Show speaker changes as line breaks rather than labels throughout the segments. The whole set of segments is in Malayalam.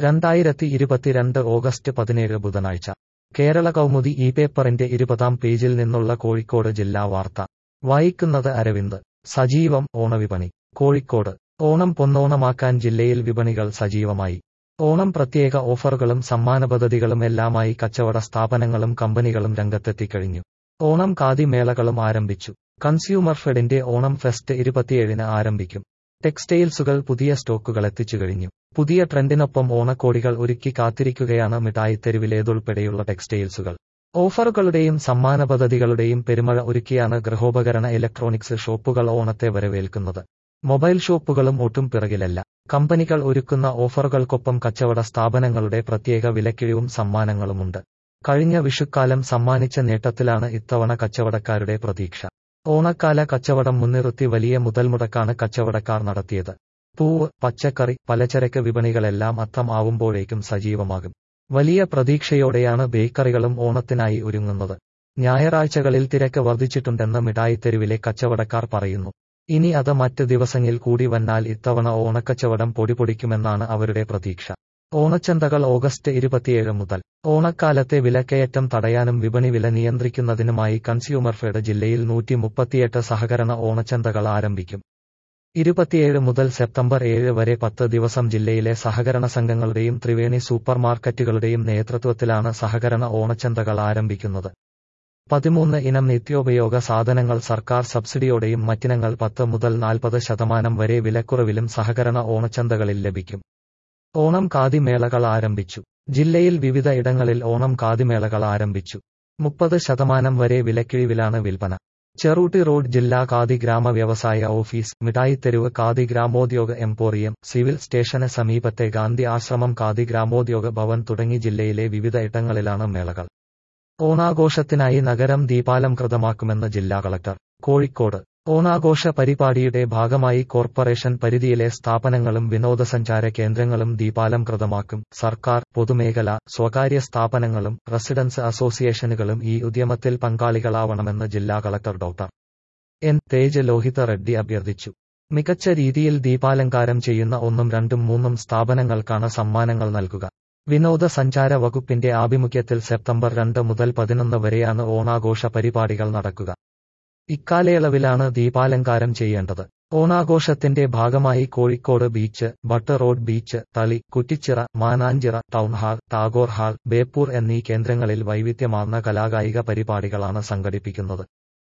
രണ്ടായിരത്തി ഇരുപത്തിരണ്ട് ഓഗസ്റ്റ് പതിനേഴ് ബുധനാഴ്ച കേരള കൗമുദി ഈ പേപ്പറിന്റെ ഇരുപതാം പേജിൽ നിന്നുള്ള കോഴിക്കോട് ജില്ലാ വാർത്ത വായിക്കുന്നത് അരവിന്ദ് സജീവം ഓണവിപണി കോഴിക്കോട് ഓണം പൊന്നോണമാക്കാൻ ജില്ലയിൽ വിപണികൾ സജീവമായി ഓണം പ്രത്യേക ഓഫറുകളും സമ്മാന പദ്ധതികളുമെല്ലാമായി കച്ചവട സ്ഥാപനങ്ങളും കമ്പനികളും രംഗത്തെത്തിക്കഴിഞ്ഞു ഓണം ഖാദി മേളകളും ആരംഭിച്ചു കൺസ്യൂമർ ഫെഡിന്റെ ഓണം ഫെസ്റ്റ് ഇരുപത്തിയേഴിന് ആരംഭിക്കും ടെക്സ്റ്റൈൽസുകൾ പുതിയ സ്റ്റോക്കുകൾ എത്തിച്ചു കഴിഞ്ഞു പുതിയ ട്രെൻഡിനൊപ്പം ഓണക്കോടികൾ ഒരുക്കി കാത്തിരിക്കുകയാണ് മിഠായിത്തെരുവിലേതുൾപ്പെടെയുള്ള ടെക്സ്റ്റൈൽസുകൾ ഓഫറുകളുടെയും സമ്മാന പദ്ധതികളുടെയും പെരുമഴ ഒരുക്കിയാണ് ഗൃഹോപകരണ ഇലക്ട്രോണിക്സ് ഷോപ്പുകൾ ഓണത്തെ വരവേൽക്കുന്നത് മൊബൈൽ ഷോപ്പുകളും ഒട്ടും പിറകിലല്ല കമ്പനികൾ ഒരുക്കുന്ന ഓഫറുകൾക്കൊപ്പം കച്ചവട സ്ഥാപനങ്ങളുടെ പ്രത്യേക വിലക്കിഴിവും സമ്മാനങ്ങളുമുണ്ട് കഴിഞ്ഞ വിഷുക്കാലം സമ്മാനിച്ച നേട്ടത്തിലാണ് ഇത്തവണ കച്ചവടക്കാരുടെ പ്രതീക്ഷ ഓണക്കാല കച്ചവടം മുൻനിർത്തി വലിയ മുതൽമുടക്കാണ് കച്ചവടക്കാർ നടത്തിയത് പൂവ് പച്ചക്കറി പലചരക്ക് വിപണികളെല്ലാം അത്തം ആവുമ്പോഴേക്കും സജീവമാകും വലിയ പ്രതീക്ഷയോടെയാണ് ബേക്കറികളും ഓണത്തിനായി ഒരുങ്ങുന്നത് ഞായറാഴ്ചകളിൽ തിരക്ക് വർദ്ധിച്ചിട്ടുണ്ടെന്ന് മിഠായിത്തെരുവിലെ കച്ചവടക്കാർ പറയുന്നു ഇനി അത് മറ്റ് ദിവസങ്ങളിൽ കൂടി വന്നാൽ ഇത്തവണ ഓണക്കച്ചവടം പൊടിപൊടിക്കുമെന്നാണ് അവരുടെ പ്രതീക്ഷ ഓണച്ചന്തകൾ ഓഗസ്റ്റ് ഇരുപത്തിയേഴ് മുതൽ ഓണക്കാലത്തെ വിലക്കയറ്റം തടയാനും വിപണി വില നിയന്ത്രിക്കുന്നതിനുമായി കൺസ്യൂമർ ഫെഡ് ജില്ലയിൽ നൂറ്റി മുപ്പത്തിയെട്ട് സഹകരണ ഓണച്ചന്തകൾ ആരംഭിക്കും ഇരുപത്തിയേഴ് മുതൽ സെപ്റ്റംബർ ഏഴ് വരെ പത്ത് ദിവസം ജില്ലയിലെ സഹകരണ സംഘങ്ങളുടെയും ത്രിവേണി സൂപ്പർ മാർക്കറ്റുകളുടെയും നേതൃത്വത്തിലാണ് സഹകരണ ഓണച്ചന്തകൾ ആരംഭിക്കുന്നത് പതിമൂന്ന് ഇനം നിത്യോപയോഗ സാധനങ്ങൾ സർക്കാർ സബ്സിഡിയോടെയും മറ്റിനങ്ങൾ പത്ത് മുതൽ നാൽപ്പത് ശതമാനം വരെ വിലക്കുറവിലും സഹകരണ ഓണച്ചന്തകളിൽ ലഭിക്കും ഓണം ഖാദിമേളകൾ ആരംഭിച്ചു ജില്ലയിൽ വിവിധ ഇടങ്ങളിൽ ഓണം ഖാദിമേളകൾ ആരംഭിച്ചു മുപ്പത് ശതമാനം വരെ വിലക്കിഴിവിലാണ് വിൽപ്പന ചെറൂട്ടി റോഡ് ജില്ലാ ഖാദി ഗ്രാമ വ്യവസായ office Mittayitheruvu khadi Gramodyog emporium civil സ്റ്റേഷന് സമീപത്തെ ഗാന്ധി ആശ്രമം ഖാദി ഗ്രാമോദ്യോഗ ഭവൻ തുടങ്ങി ജില്ലയിലെ വിവിധ ഇടങ്ങളിലാണ് മേളകൾ ഓണാഘോഷത്തിനായി നഗരം ദീപാലംകൃതമാക്കുമെന്ന് ജില്ലാ കളക്ടർ കോഴിക്കോട് ഓണാഘോഷ പരിപാടിയുടെ ഭാഗമായി കോർപ്പറേഷൻ പരിധിയിലെ സ്ഥാപനങ്ങളും വിനോദസഞ്ചാര കേന്ദ്രങ്ങളും ദീപാലംകൃതമാക്കും സർക്കാർ പൊതുമേഖല സ്വകാര്യ സ്ഥാപനങ്ങളും റെസിഡൻസ് അസോസിയേഷനുകളും ഈ ഉദ്യമത്തിൽ പങ്കാളികളാവണമെന്ന് ജില്ലാ collector doctor N Tej Lohitha Reddy അഭ്യർത്ഥിച്ചു മികച്ച രീതിയിൽ ദീപാലങ്കാരം ചെയ്യുന്ന ഒന്നും രണ്ടും മൂന്നും സ്ഥാപനങ്ങൾക്കാണ് സമ്മാനങ്ങൾ നൽകുക വിനോദസഞ്ചാര വകുപ്പിന്റെ ആഭിമുഖ്യത്തിൽ സെപ്റ്റംബർ രണ്ട് മുതൽ പതിനൊന്ന് വരെയാണ് ഓണാഘോഷ പരിപാടികൾ നടക്കുക ഇക്കാലയളവിലാണ് ദീപാലങ്കാരം ചെയ്യേണ്ടത് ഓണാഘോഷത്തിന്റെ ഭാഗമായി Kozhikode beach Butt road beach Thali Kuttichira Mananchira town hall Tagore hall Beypore എന്നീ കേന്ദ്രങ്ങളിൽ വൈവിധ്യമാർന്ന കലാകായിക പരിപാടികളാണ് സംഘടിപ്പിക്കുന്നത്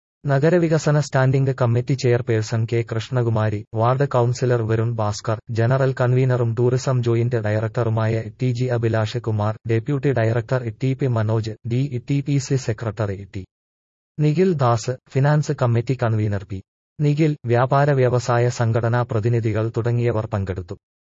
നഗരവികസന standing committee chairperson K Krishnakumari ward councillor Varun Bhaskar general കൺവീനറും ടൂറിസം ജോയിന്റ് ഡയറക്ടറുമായ T G Abhilash Kumar deputy director T P Manoj D T P C secretary T Nikhil Das finance committee convener P Nikhil വ്യാപാര വ്യവസായ സംഘടനാ പ്രതിനിധികൾ തുടങ്ങിയവർ പങ്കെടുത്തു